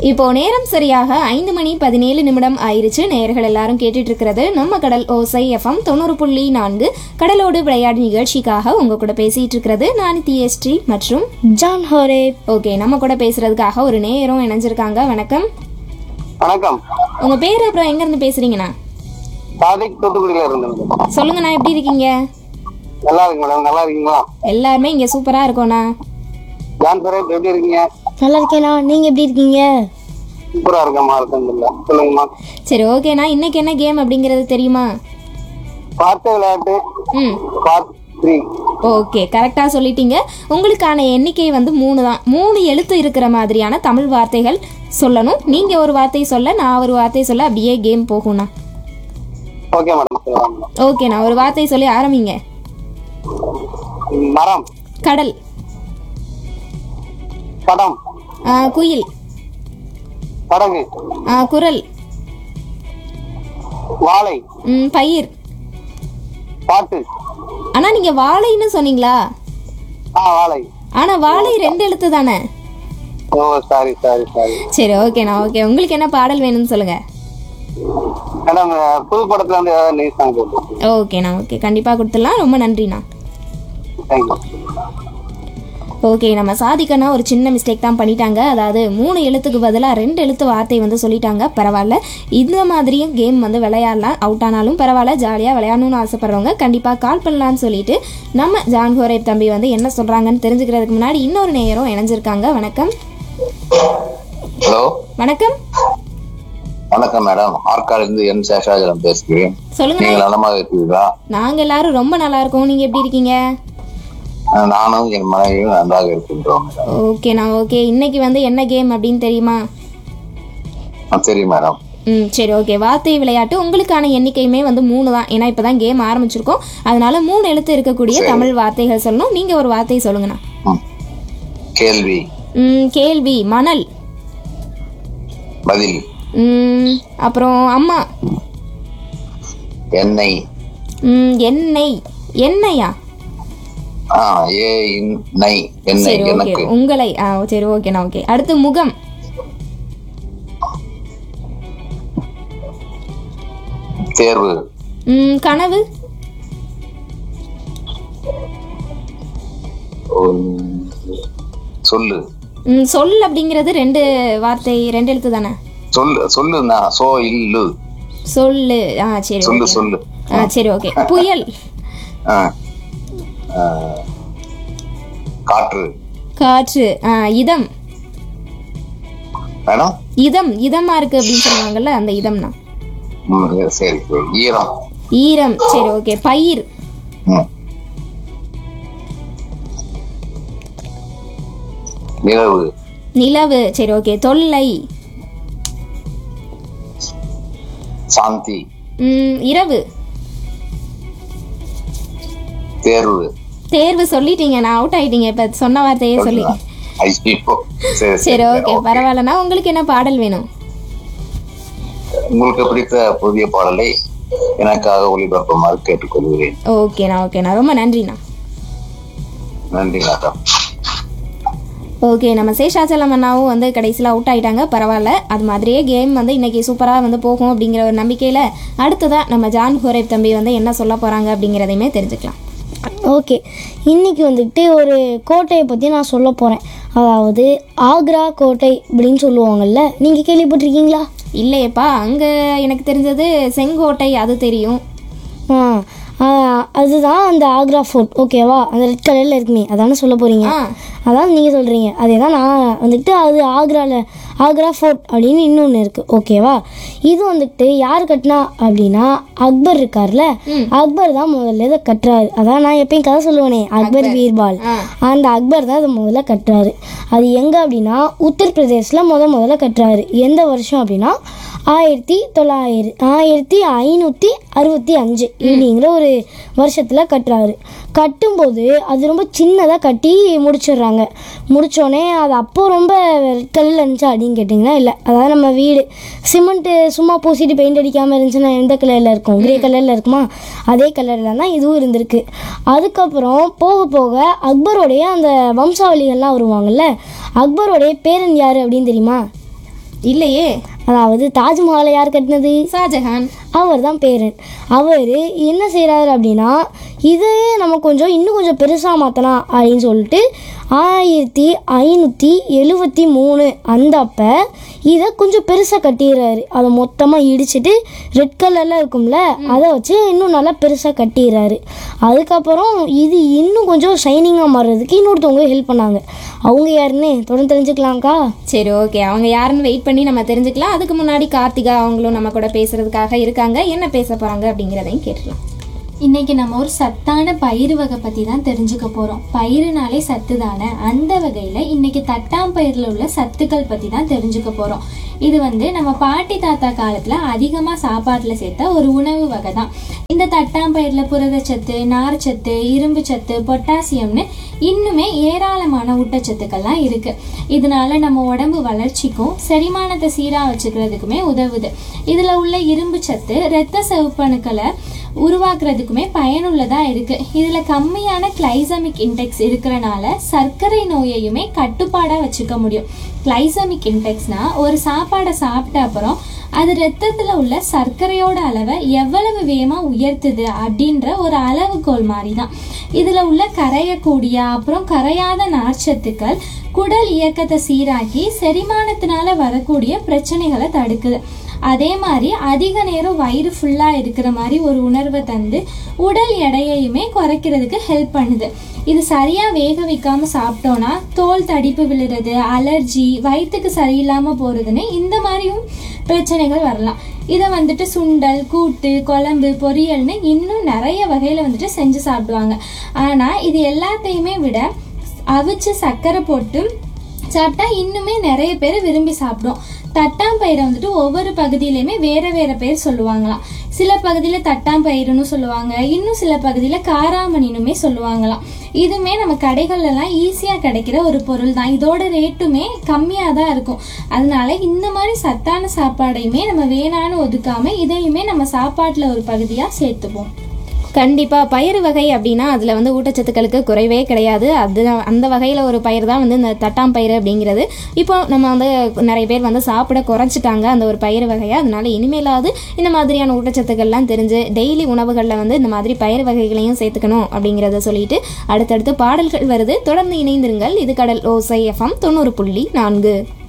இப்போ நேரம் சரியாக ஐந்து மணி பதினேழு நிமிடம் ஆயிருச்சு நேயர்கள் எல்லாரும் கேட்டுட்டு இருக்கிறது நம்ம கடல் ஓசை எஃப்எம் தொண்ணூறு புள்ளி நான்கு கடலோடு விளையாடு நிகழ்ச்சிக்காக உங்க கூட பேசிட்டு இருக்கிறது நான் டிஎஸ்டி மற்றும் ஜான் ஹோரே ஓகே நம்ம கூட பேசுறதுக்காக ஒரு நேரம் இணைஞ்சிருக்காங்க வணக்கம் வணக்கம் உங்க பேர் அப்புறம் எங்க இருந்து பேசுறீங்கண்ணா சாதிக் தூத்துக்குடியில இருந்தேன் சொல்லுங்கண்ணா எப்படி இருக்கீங்க நல்லா இருக்கு மேடம் நல்லா இருக்கீங்களா எல்லாருமே இங்க சூப்பரா இருக்கோண்ணா ஜான் சுரேப் எப்படி இருக்கீங்க நல்லா இருக்கேண்ணா நீங்க எப்படி இருக்கீங்க சூப்பரா இருக்கேம்மா இருக்குங்களா சொல்லுங்கம்மா சரி ஓகேண்ணா இன்னைக்கு என்ன கேம் அப்படிங்கிறது தெரியுமா பார்த்த விளையாட்டு ம் பார்ட் த்ரீ ஓகே கரெக்டாக சொல்லிட்டீங்க உங்களுக்கான எண்ணிக்கை வந்து மூணு தான் மூணு எழுத்து இருக்கிற மாதிரியான தமிழ் வார்த்தைகள் சொல்லணும் நீங்கள் ஒரு வார்த்தை சொல்ல நான் ஒரு வார்த்தை சொல்ல அப்படியே கேம் போகும்ண்ணா ஓகே மேடம் சொல்லலாம் ஓகேண்ணா ஒரு வார்த்தை சொல்லி ஆரம்பிங்க மரம் கடல் படம் ஆ, குயில் படகு ஆ, குரல் வாழை ம், பயிர் பாட்டு ஆனால் நீங்கள் வாழைன்னு சொன்னீங்களா ஆ வாழை ஆனால் வாழை ரெண்டு எழுத்து தானே ஓ சாரி சாரி சாரி சரி ஓகேண்ணா ஓகே உங்களுக்கு என்ன பாடல் வேணும்னு சொல்லுங்கள் மேடம் புது படத்துல வந்து ஏதாவது நியூஸ் சாங் போட்டு ஓகேண்ணா ஓகே கண்டிப்பாக கொடுத்துடலாம் ரொம்ப நன்றிண்ணா தேங்க்யூ ஓகே நம்ம சாதிக்கனா ஒரு சின்ன மிஸ்டேக் தான் பண்ணிட்டாங்க அதாவது மூணு எழுத்துக்கு பதிலாக ரெண்டு எழுத்து வார்த்தை வந்து சொல்லிட்டாங்க பரவாயில்ல இந்த மாதிரியும் கேம் வந்து விளையாடலாம் அவுட் ஆனாலும் பரவாயில்ல ஜாலியாக விளையாடணும்னு ஆசைப்படுறவங்க கண்டிப்பாக கால் பண்ணலான்னு சொல்லிட்டு நம்ம ஜான் ஹோரேப் தம்பி வந்து என்ன சொல்கிறாங்கன்னு தெரிஞ்சுக்கிறதுக்கு முன்னாடி இன்னொரு நேயரும் இணைஞ்சிருக்காங்க வணக்கம் ஹலோ வணக்கம் வணக்கம் மேடம் ஆற்காடிலிருந்து என் சேஷாஜலம் பேசுகிறேன் சொல்லுங்க நீங்க நலமாக இருக்கிறீர்களா நாங்கள் எல்லாரும் ரொம்ப நல்லா இருக்கோம் நீங்கள் எப்படி இருக்கீங்க அஹ் நானும் என் மனைவியும் நன்றாக இருக்கின்றோம் மேடம் ஓகேண்ணா ஓகே இன்னைக்கு வந்து என்ன கேம் அப்படின்னு தெரியுமா ஆ, சரி மேடம் ம் சரி ஓகே வார்த்தை விளையாட்டு உங்களுக்கான எண்ணிக்கையுமே வந்து மூணு தான் ஏன்னா இப்போ தான் கேம் ஆரம்பிச்சிருக்கோம் அதனால மூணு எழுத்து இருக்கக்கூடிய சரி. தமிழ் வார்த்தைகள் சொல்லணும் நீங்கள் ஒரு வார்த்தை சொல்லுங்கண்ணா ம். கேள்வி ம் கேள்வி மணல் பதில் ம் அப்புறம் அம்மா எண்ணெய் ம் எண்ணெய் எண்ணெயா ஆ ஏ இன் நை எண்ணெய் சரி ஓகே எனக்கு உங்களை ஆ சரி ஓகேண்ணா ஓகே அடுத்து முகம் தேர்வு ம் கனவு உம், சொல்லு ம் சொல் அப்படிங்கிறது ரெண்டு வார்த்தை ரெண்டு எழுத்து தானே சொல்லு சொல்லுண்ணா சோ இல்லு சொல்லு ஆ சரி சொல்லு ஓகே சொல்லு ஆ சரி ஓகே புயல் ஆ. ஆ. காற்று காற்று ஆ இதம் மேடம் இதம் இதமா இருக்கு அப்படின்னு சொல்லுவாங்கல்ல அந்த இதம்னா ம், சரி சரி ஈரம் ஈரம் சரி ஓகே பயிர் ம். நிலவு நிலவு சரி ஓகே தொல்லை சாந்தி ம், இரவு தேர்வு தேர்வு சொல்லிட்டீங்க நான் அவுட் ஆயிட்டீங்க இப்ப சொன்ன வார்த்தையே சொல்லி ஐயோ சரி சரி ஓகே பரவாயில்லண்ணா உங்களுக்கு என்ன பாடல் வேணும் உங்களுக்கு பிடித்த புதிய பாடலை எனக்காக ஒளிபரப்புமாறு கேட்டுக்கொள்கிறேன் ஓகேண்ணா ஓகேண்ணா ரொம்ப நன்றிண்ணா நன்றி மேடம் ஓகே நம்ம சேஷாச்சலம் அண்ணாவும் வந்து கடைசியில் அவுட் ஆயிட்டாங்க பரவாயில்ல அது மாதிரியே கேம் வந்து இன்னைக்கு சூப்பராக வந்து போகும் அப்படிங்கிற ஒரு நம்பிக்கையில் அடுத்ததாக நம்ம ஜான் ஹோரேப் தம்பி வந்து என்ன சொல்ல போகிறாங்க அப்படிங்கிறதையுமே தெரிஞ்சுக்கலாம் ஓகே இன்னைக்கு வந்துட்டு ஒரு கோட்டையை பற்றி நான் சொல்ல போகிறேன் அதாவது ஆக்ரா கோட்டை அப்படின்னு சொல்லுவாங்கல்ல நீங்கள் கேள்விப்பட்டிருக்கீங்களா இல்லையேப்பா அங்கே எனக்கு தெரிஞ்சது செங்கோட்டை அது தெரியும் ஆ ஆ, அதுதான் அந்த ஆக்ரா ஃபோர்ட் ஓகேவா அந்த ரெட் கலரில் இருக்குமே அதானே சொல்ல போகிறீங்க ஆ அதான் நீங்கள் சொல்கிறீங்க அதே தான் நான் வந்துட்டு அது ஆக்ராவில் ஆக்ரா ஃபோர்ட் அப்படின்னு இன்னொன்று இருக்குது ஓகேவா இது வந்துட்டு யார் கட்டினா அப்படின்னா அக்பர் இருக்கார்ல அக்பர் தான் முதல்ல இதை கட்டுறாரு அதான் நான் எப்பயும் கதை சொல்லுவேனே அக்பர் பீர்பால் ஆ. அந்த அக்பர் தான் இதை முதல்ல கட்டுறாரு அது எங்கே அப்படின்னா உத்தரப்பிரதேசில் முத முதல்ல கட்டுறாரு எந்த வருஷம் அப்படின்னா ஆயிரத்தி தொள்ளாயிரம் ஆயிரத்தி ஐநூற்றி அறுபத்தி அஞ்சு இப்படிங்கிற ஒரு வருஷத்தில் கட்டுறாரு கட்டும்போது அது ரொம்ப சின்னதாக கட்டி முடிச்சிடுறாங்க முடிச்சோடனே அது அப்போ ரொம்ப கல்லில் இருந்துச்சா அப்படின்னு கேட்டிங்கன்னா இல்லை அதாவது நம்ம வீடு சிமெண்ட்டு சும்மா பூசிட்டு பெயிண்ட் அடிக்காமல் இருந்துச்சுன்னா எந்த கலரில் இருக்கும் கிரே கலரில் இருக்குமா அதே கலரில் தான் இதுவும் இருந்திருக்கு அதுக்கப்புறம் போக போக அக்பரோடைய அந்த வம்சாவளிகள்லாம் வருவாங்கல்ல அக்பரோடைய பேரன் யார் அப்படின்னு தெரியுமா இல்லையே அதாவது தாஜ்மஹாலை யார் கட்டினது ஷாஜஹான் அவர் தான் பேரன் அவர் என்ன செய்கிறாரு அப்படின்னா இதையே நம்ம கொஞ்சம் இன்னும் கொஞ்சம் பெருசாக மாற்றலாம் அப்படின்னு சொல்லிட்டு ஆயிரத்தி ஐநூற்றி எழுபத்தி மூணு அந்த அப்போ இதை கொஞ்சம் பெருசாக கட்டிடுறாரு அதை மொத்தமாக இடிச்சிட்டு ரெட் கலரில் இருக்கும்ல அதை வச்சு இன்னும் நல்லா பெருசாக கட்டிடுறாரு அதுக்கப்புறம் இது இன்னும் கொஞ்சம் ஷைனிங்காக மாறுறதுக்கு இன்னொருத்தவங்க ஹெல்ப் பண்ணாங்க அவங்க யாருன்னு தொடர்ந்து தெரிஞ்சுக்கலாம்க்கா சரி ஓகே அவங்க யாருன்னு வெயிட் பண்ணி நம்ம தெரிஞ்சுக்கலாம் அதுக்கு முன்னாடி கார்த்திகா அவங்களும் நம்ம கூட பேசுறதுக்காக இருக்காங்க என்ன பேச போறாங்க அப்படிங்கிறதையும் கேட்டுக்கலாம் இன்னைக்கு நம்ம ஒரு சத்தான பயிறு வகை பற்றி தான் தெரிஞ்சுக்க போகிறோம் பயிருனாலே சத்து தானே அந்த வகையில் இன்னைக்கு தட்டாம்பயிரில் உள்ள சத்துக்கள் பற்றி தான் தெரிஞ்சுக்க போகிறோம் இது வந்து நம்ம பாட்டி தாத்தா காலத்தில் அதிகமாக சாப்பாட்டில் சேர்த்த ஒரு உணவு வகை தான் இந்த தட்டாம்பயிரில் புரதச்சத்து நார்ச்சத்து இரும்பு சத்து பொட்டாசியம்னு இன்னுமே ஏராளமான ஊட்டச்சத்துக்கள்லாம் இருக்குது இதனால நம்ம உடம்பு வளர்ச்சிக்கும் செரிமானத்தை சீராக வச்சுக்கிறதுக்குமே உதவுது இதில் உள்ள இரும்பு சத்து இரத்த சிவப்பணுக்களை உருவாக்குறதுக்குமே பயனுள்ளதா இருக்கு இதுல கம்மியான கிளைசமிக் இன்டெக்ஸ் இருக்கிறனால சர்க்கரை நோயையுமே கட்டுப்பாடா வச்சுக்க முடியும் கிளைசமிக் இன்டெக்ஸ்னா ஒரு சாப்பாடை சாப்பிட்ட அப்புறம் அது ரத்தத்துல உள்ள சர்க்கரையோட அளவை எவ்வளவு வேகமா உயர்த்துது அப்படின்ற ஒரு அளவுகோல் மாதிரி தான் இதுல உள்ள கரையக்கூடிய அப்புறம் கரையாத நார்ச்சத்துக்கள் குடல் இயக்கத்தை சீராக்கி செரிமானத்தினால வரக்கூடிய பிரச்சனைகளை தடுக்குது அதே மாதிரி அதிக நேரம் வயிறு ஃபுல்லாக இருக்கிற மாதிரி ஒரு உணர்வை தந்து உடல் எடையையுமே குறைக்கிறதுக்கு ஹெல்ப் பண்ணுது இது சரியாக வேக வைக்காம சாப்பிட்டோன்னா தோல் தடிப்பு விழுறது அலர்ஜி வயிற்றுக்கு சரியில்லாமல் போகிறதுன்னு இந்த மாதிரியும் பிரச்சனைகள் வரலாம் இதை வந்துட்டு சுண்டல் கூட்டு குழம்பு பொரியல்னு இன்னும் நிறைய வகையில் வந்துட்டு செஞ்சு சாப்பிடுவாங்க ஆனால் இது எல்லாத்தையுமே விட அவிச்சு சர்க்கரை போட்டு சாப்பிட்டா இன்னுமே நிறைய பேர் விரும்பி சாப்பிடும் தட்டாம்பயிரை வந்துட்டு ஒவ்வொரு பகுதியிலையுமே வேற வேற பேர் சொல்லுவாங்களாம் சில பகுதியில் தட்டாம்பயிறுன்னு சொல்லுவாங்க இன்னும் சில பகுதியில் காராமணினுமே சொல்லுவாங்களாம் இதுவுமே நம்ம கடைகள்லாம் ஈஸியாக கிடைக்கிற ஒரு பொருள் தான் இதோட ரேட்டுமே கம்மியாக தான் இருக்கும் அதனால இந்த மாதிரி சத்தான சாப்பாடையுமே நம்ம வேணான்னு ஒதுக்காம இதையுமே நம்ம சாப்பாட்டில் ஒரு பகுதியாக சேர்த்துப்போம் கண்டிப்பாக பயிறு வகை அப்படின்னா அதில் வந்து ஊட்டச்சத்துக்களுக்கு குறைவே கிடையாது அது அந்த வகையில் ஒரு பயிர் தான் வந்து இந்த தட்டாம் பயிறு அப்படிங்கிறது இப்போ நம்ம வந்து நிறைய பேர் வந்து சாப்பிட குறைச்சிட்டாங்க அந்த ஒரு பயிறு வகையை அதனால இனிமேலாவது இந்த மாதிரியான ஊட்டச்சத்துக்கள்லாம் தெரிஞ்சு டெய்லி உணவுகளில் வந்து இந்த மாதிரி பயிறு வகைகளையும் சேர்த்துக்கணும் அப்படிங்கிறத சொல்லிட்டு அடுத்தடுத்து பாடல்கள் வருது தொடர்ந்து இணைந்திருங்கள் இது கடல் ஓசை எஃப்எம் தொண்ணூறு புள்ளி நான்கு